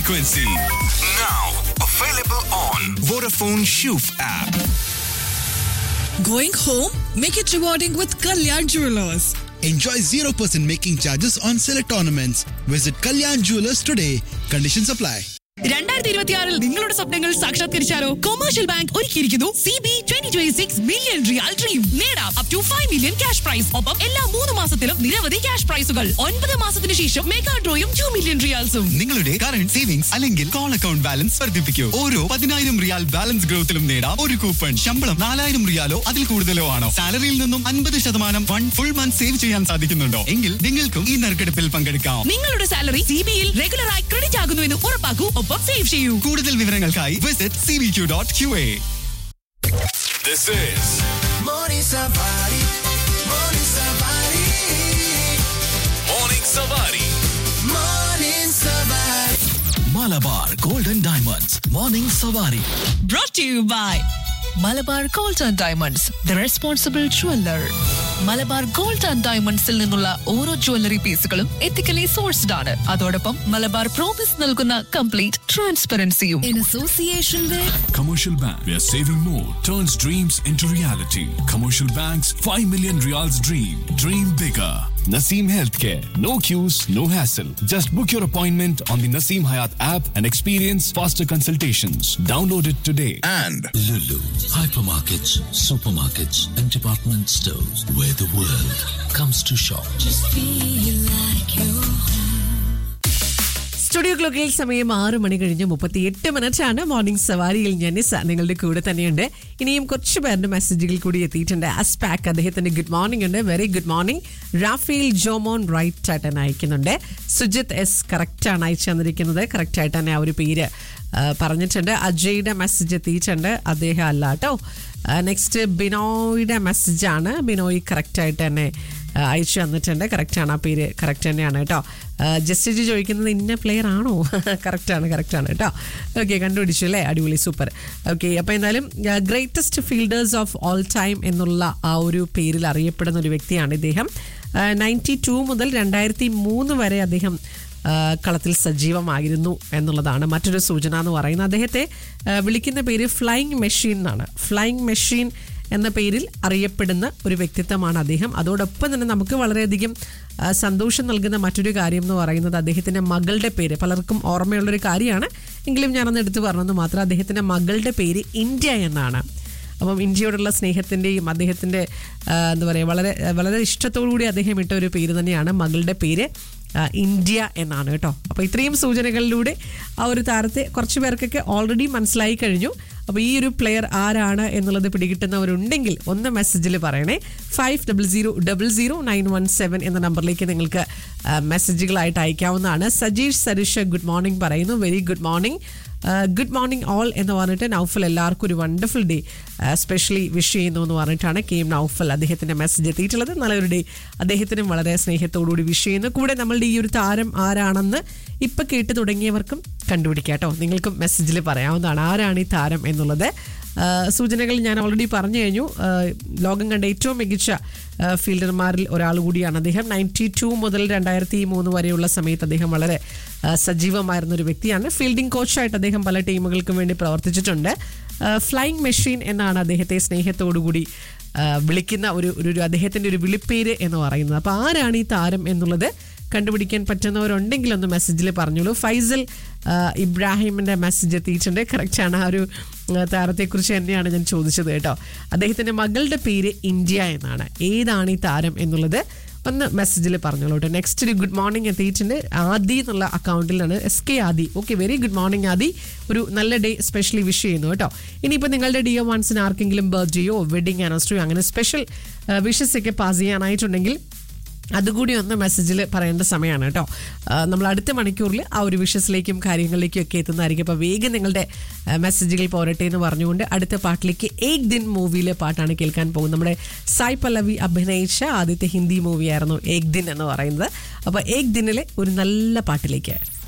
frequency. Now available on Vodafone Shoof app. Going home? Make it rewarding with Kalyan Jewelers. Enjoy 0% making charges on select ornaments. Visit Kalyan Jewelers today. Conditions apply. രണ്ടായിരത്തി ഇരുപത്തിയാറിൽ നിങ്ങളുടെ സ്വപ്നങ്ങൾ സാക്ഷാത്കരിച്ചാലോ commercial bank ഒരുക്കിയിരിക്കുന്നു C B twenty twenty six million riyal dream നേടാം up to five million cash prize ഒപ്പം എല്ലാ മൂന്ന് മാസത്തിലും നിരവധി ക്യാഷ് പ്രൈസുകൾ ഒൻപത് മാസത്തിന് ശേഷം മെഗാ ഡ്രോയും ടു മില്യൺ റിയാൽസും നിങ്ങളുടെ കറന്റ് സേവിങ്സ് അല്ലെങ്കിൽ കോൾ അക്കൗണ്ട് ബാലൻസ് വർദ്ധിപ്പിക്കൂ ഓരോ പതിനായിരം റിയാൽ ബാലൻസ് ഗ്രോത്തിലും നേടാം ഒരു കൂപ്പൺ ശമ്പളം നാലായിരം റിയാലോ അതിൽ കൂടുതലോ ആണോ സാലറിയിൽ നിന്നും അൻപത് ശതമാനം ഫണ്ട് ഫുൾ മന്ത് സേവ് ചെയ്യാൻ സാധിക്കുന്നുണ്ടോ എങ്കിൽ നിങ്ങൾക്കും ഈ നറുക്കെടുപ്പിൽ പങ്കെടുക്കാം നിങ്ങളുടെ സാലറി സി ബിയിൽ റെഗുലറായി ക്രെഡിറ്റ് ആകുന്നു എന്ന് ഉറപ്പാക്കൂ ഒപ്പം സേവ് ചെയ്യൂ കൂടുതൽ വിവരങ്ങൾക്കായി visit C V Q dot Q A This is Morning Savari. Malabar Golden Diamonds Morning Savari. brought to you by Malabar gold and diamonds the responsible jeweller Malabar gold and ഡയമണ്ട്സിൽ നിന്നുള്ള ഓരോ ജ്വല്ലറി പീസുകളും എത്തിക്കലി സോഴ്സ്ഡ് ആണ് അതോടൊപ്പം Malabar promise നൽകുന്ന complete ട്രാൻസ്പെറൻസിയും in association with Commercial Bank, where saving more turns dreams into reality. Commercial Bank's 5 million reals dream. Dream bigger. Naseem Healthcare. No queues, no hassle. Just book your appointment on the Naseem Hayat app and experience faster consultations. Download it today. And Lulu. Hypermarkets, supermarkets, and department stores where the world comes to shop. Studio ക്ലോക്കിൽ സമയം ആറ് മണി കഴിഞ്ഞ് മുപ്പത്തി എട്ട് minute ആണ് morning സവാരിയിൽ ഞാൻ നിസ നിങ്ങളുടെ കൂടെ തന്നെയുണ്ട് ഇനിയും കുറച്ച് പേരുടെ മെസ്സേജുകൾ കൂടി എത്തിയിട്ടുണ്ട് അസ്പാക്ക് അദ്ദേഹത്തിന്റെ ഗുഡ് മോർണിംഗ് ഉണ്ട് very good morning Raphael Jomon right ആയിട്ട് തന്നെ അയക്കുന്നുണ്ട് സുജിത് എസ് കറക്റ്റ് ആണ് അയച്ചു തന്നിരിക്കുന്നത് കറക്റ്റ് ആയിട്ട് തന്നെ ആ ഒരു പേര് ആ, പറഞ്ഞിട്ടുണ്ട് അജയുടെ മെസ്സേജ് എത്തിയിട്ടുണ്ട് അദ്ദേഹം അല്ല കേട്ടോ നെക്സ്റ്റ് ബിനോയുടെ മെസ്സേജാണ് ബിനോയ് കറക്റ്റ് ആയിട്ട് തന്നെ ആ, അയച്ചു തന്നിട്ടുണ്ട് കറക്റ്റാണ് ആ പേര് കറക്റ്റ് തന്നെയാണ് കേട്ടോ ജസ്റ്റിജ് ചോദിക്കുന്നത് ഇന്ന പ്ലെയർ ആണോ കറക്റ്റാണ് കറക്റ്റാണ് കേട്ടോ ഓക്കെ കണ്ടുപിടിച്ചു അല്ലേ അടിപൊളി സൂപ്പർ ഓക്കെ അപ്പോൾ എന്തായാലും greatest fielders of all time എന്നുള്ള ആ ഒരു പേരിൽ അറിയപ്പെടുന്ന ഒരു വ്യക്തിയാണ് ഇദ്ദേഹം നയൻറ്റി ടു മുതൽ രണ്ടായിരത്തി മൂന്ന് വരെ അദ്ദേഹം ആ, കളത്തിൽ സജീവമായിരുന്നു എന്നുള്ളതാണ് മറ്റൊരു സൂചന എന്ന് പറയുന്നത് അദ്ദേഹത്തെ ആ, വിളിക്കുന്ന പേര് ഫ്ലൈയിങ് മെഷീൻ എന്നാണ് ഫ്ലൈയിങ് മെഷീൻ എന്ന പേരിൽ അറിയപ്പെടുന്ന ഒരു വ്യക്തിത്വമാണ് അദ്ദേഹം അതോടൊപ്പം തന്നെ നമുക്ക് വളരെയധികം ആ, സന്തോഷം നൽകുന്ന മറ്റൊരു കാര്യം എന്ന് പറയുന്നത് അദ്ദേഹത്തിൻ്റെ മകളുടെ പേര് പലർക്കും ഓർമ്മയുള്ളൊരു കാര്യമാണ് എങ്കിലും ഞാനൊന്ന് എടുത്തു പറഞ്ഞത് മാത്രം അദ്ദേഹത്തിൻ്റെ മകളുടെ പേര് ഇന്ത്യ എന്നാണ് അപ്പം ഇന്ത്യയോടുള്ള സ്നേഹത്തിൻ്റെയും അദ്ദേഹത്തിൻ്റെ ആ, എന്താ പറയുക വളരെ വളരെ ഇഷ്ടത്തോടു കൂടി അദ്ദേഹം ഇട്ട ഒരു പേര് തന്നെയാണ് മകളുടെ പേര് ആ, ഇന്ത്യ എന്നാണ് കേട്ടോ അപ്പോൾ ഇത്രയും സൂചനകളിലൂടെ ആ ഒരു താരത്തെ കുറച്ച് പേർക്കൊക്കെ ഓൾറെഡി മനസ്സിലായി കഴിഞ്ഞു അപ്പോൾ ഈ ഒരു പ്ലെയർ ആരാണ് എന്നുള്ളത് പിടികിട്ടുന്നവരുണ്ടെങ്കിൽ ഒന്ന് മെസ്സേജിൽ പറയണേ five double zero double zero nine one seven എന്ന നമ്പറിലേക്ക് നിങ്ങൾക്ക് ആ, മെസ്സേജുകളായിട്ട് അയക്കാവുന്നതാണ് സജീഷ് സരീഷ് ഗുഡ് മോർണിംഗ് പറയുന്നു very good morning good morning all എന്ന് പറഞ്ഞിട്ട് നൗഫൽ എല്ലാവർക്കും ഒരു വണ്ടർഫുൾ ഡേ സ്പെഷ്യലി വിഷ് ചെയ്യുന്നു എന്ന് പറഞ്ഞിട്ടാണ് കെ എം നൗഫൽ അദ്ദേഹത്തിൻ്റെ മെസ്സേജ് എത്തിയിട്ടുള്ളത് നല്ലൊരു ഡേ അദ്ദേഹത്തിനും വളരെ സ്നേഹത്തോടുകൂടി വിഷ് ചെയ്യുന്നു കൂടെ നമ്മളുടെ ഈ ഒരു താരം ആരാണെന്ന് ഇപ്പം കേട്ട് തുടങ്ങിയവർക്കും കണ്ടുപിടിക്കാം കേട്ടോ നിങ്ങൾക്കും മെസ്സേജിൽ പറയാവുന്നതാണ് ആരാണ് ഈ താരം എന്നുള്ളത് ആ, സൂചനകൾ ഞാൻ ഓൾറെഡി പറഞ്ഞു കഴിഞ്ഞു ആ, ലോകം കണ്ട ഏറ്റവും മികച്ച ആ, ഫീൽഡർമാരിൽ ഒരാൾ കൂടിയാണ് അദ്ദേഹം നയൻറ്റി ടു മുതൽ രണ്ടായിരത്തി മൂന്ന് വരെയുള്ള സമയത്ത് അദ്ദേഹം വളരെ ആ, സജീവമായിരുന്ന ഒരു വ്യക്തിയാണ് ഫീൽഡിംഗ് കോച്ചായിട്ട് അദ്ദേഹം പല ടീമുകൾക്കും വേണ്ടി പ്രവർത്തിച്ചിട്ടുണ്ട് ഫ്ലൈയിങ് മെഷീൻ എന്നാണ് അദ്ദേഹത്തെ സ്നേഹത്തോടുകൂടി ആ, വിളിക്കുന്ന ഒരു ഒരു ഒരു അദ്ദേഹത്തിൻ്റെ ഒരു വിളിപ്പേര് എന്ന് പറയുന്നത് അപ്പോൾ ആരാണ് ഈ താരം എന്നുള്ളത് കണ്ടുപിടിക്കാൻ പറ്റുന്നവരുണ്ടെങ്കിൽ ഒന്ന് മെസ്സേജിൽ പറഞ്ഞോളൂ ഫൈസൽ ആ, ഇബ്രാഹിമിൻ്റെ മെസ്സേജ് എത്തിയിട്ടുണ്ട് കറക്റ്റാണ് ആ ഒരു ആ, താരത്തെക്കുറിച്ച് തന്നെയാണ് ഞാൻ ചോദിച്ചത് കേട്ടോ അദ്ദേഹത്തിൻ്റെ മകളുടെ പേര് ഇന്ത്യ എന്നാണ് ഏതാണ് ഈ താരം എന്നുള്ളത് ഒന്ന് മെസ്സേജിൽ പറഞ്ഞോളൂ കേട്ടോ നെക്സ്റ്റ് ഒരു ഗുഡ് മോർണിംഗ് എത്തിയിട്ടുണ്ട് ആദി എന്നുള്ള അക്കൗണ്ടിലാണ് S K Adi okay very good morning Adi ഒരു നല്ല ഡേ സ്പെഷ്യലി വിഷ് ചെയ്യുന്നു കേട്ടോ ഇനിയിപ്പോൾ നിങ്ങളുടെ ഡിയോ വൺസിന് ആർക്കെങ്കിലും ബർത്ത്ഡേയോ വെഡിങ് ആനിവേഴ്സറിയോ അങ്ങനെ സ്പെഷ്യൽ വിഷസ് ഒക്കെ പാസ് ചെയ്യാനായിട്ടുണ്ടെങ്കിൽ അതുകൂടി ഒന്ന് മെസ്സേജിൽ പറയേണ്ട സമയമാണ് കേട്ടോ ആ, നമ്മൾ അടുത്ത മണിക്കൂറിൽ ആ ഒരു വിഷസിലേക്കും കാര്യങ്ങളിലേക്കും ഒക്കെ എത്തുന്നതായിരിക്കും അപ്പോൾ വേഗം നിങ്ങളുടെ ആ, മെസ്സേജുകൾ പോരട്ടെ എന്ന് പറഞ്ഞുകൊണ്ട് അടുത്ത പാട്ടിലേക്ക് ഏക് ദിൻ മൂവിയിലെ പാട്ടാണ് കേൾക്കാൻ പോകുന്നത് നമ്മുടെ സായ് പല്ലവി അഭിനയിച്ച ആദ്യത്തെ ഹിന്ദി മൂവിയായിരുന്നു ഏക് ദിൻ എന്ന് പറയുന്നത് അപ്പോൾ ഏക് ദിനിലെ ഒരു നല്ല പാട്ടിലേക്ക്